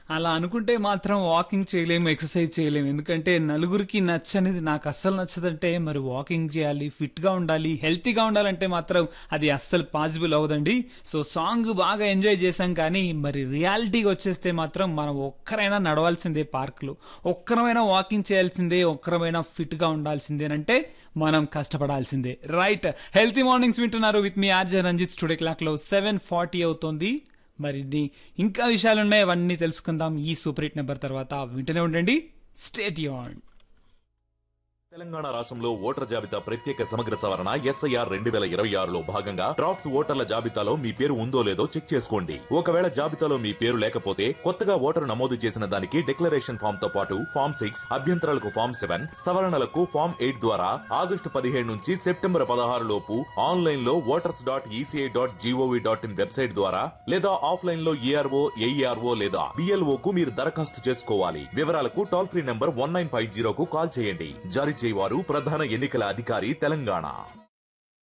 అలా అనుకుంటే మాత్రం వాకింగ్ చేయలేము ఎక్సర్సైజ్ చేయలేము ఎందుకంటే నలుగురికి నచ్చనిది నాకు అస్సలు నచ్చదంటే మరి వాకింగ్ చేయాలి ఫిట్గా ఉండాలి హెల్తీగా ఉండాలంటే మాత్రం అది అస్సలు పాసిబుల్ అవ్వదండి సో సాంగ్ బాగా ఎంజాయ్ చేశాం కానీ మరి రియాలిటీకి వచ్చేస్తే మాత్రం మనం ఒక్కరైనా నడవాల్సిందే పార్క్లో ఒక్కరమైనా వాకింగ్ చేయాల్సిందే ఒక్కరమైనా ఫిట్గా ఉండాల్సిందేనంటే మనం కష్టపడాల్సిందే రైట్ హెల్తీ మార్నింగ్స్ వింటున్నారు విత్ మీ ఆర్జే రంజిత్ స్టూడియో క్లాక్లో సెవెన్ ఫార్టీ అవుతోంది మరి నీ- ఇంకా విషయాలు ఉన్నాయి అవన్నీ తెలుసుకుందాం ఈ సూపర్ హిట్ నెంబర్ తర్వాత వింటూనే ఉండండి స్టేట్ యూన్ తెలంగాణ రాష్ట్రంలో ఓటర్ జాబితా ప్రత్యేక సమగ్ర సవరణ ఎస్ఐఆర్ రెండు వేల ఇరవై ఆరులో భాగంగా డ్రాఫ్ట్స్ ఓటర్ల జాబితాలో మీ పేరు ఉందో లేదో చెక్ చేసుకోండి ఒకవేళ జాబితాలో మీ పేరు లేకపోతే కొత్తగా ఓటరు నమోదు చేసిన దానికి డిక్లరేషన్ ఫామ్ తో పాటు ఫామ్ సిక్స్ అభ్యంతరాలకు ఫామ్ సెవెన్ సవరణలకు ఫామ్ ఎయిట్ ద్వారా ఆగస్టు పదిహేడు నుంచి సెప్టెంబర్ పదహారు లోపు ఆన్లైన్ లో voters dot ECI dot G O V dot in website ద్వారా లేదా ఆఫ్లైన్ లో ఈఆర్ఓ ఏఈఆర్ఓ లేదా బిఎల్ఓ కు మీరు దరఖాస్తు చేసుకోవాలి వివరాలకు toll free number one nine five జీరోకు కాల్ చేయండి జారీ చేయవారు ప్రధాన ఎన్నికల అధికారి తెలంగాణ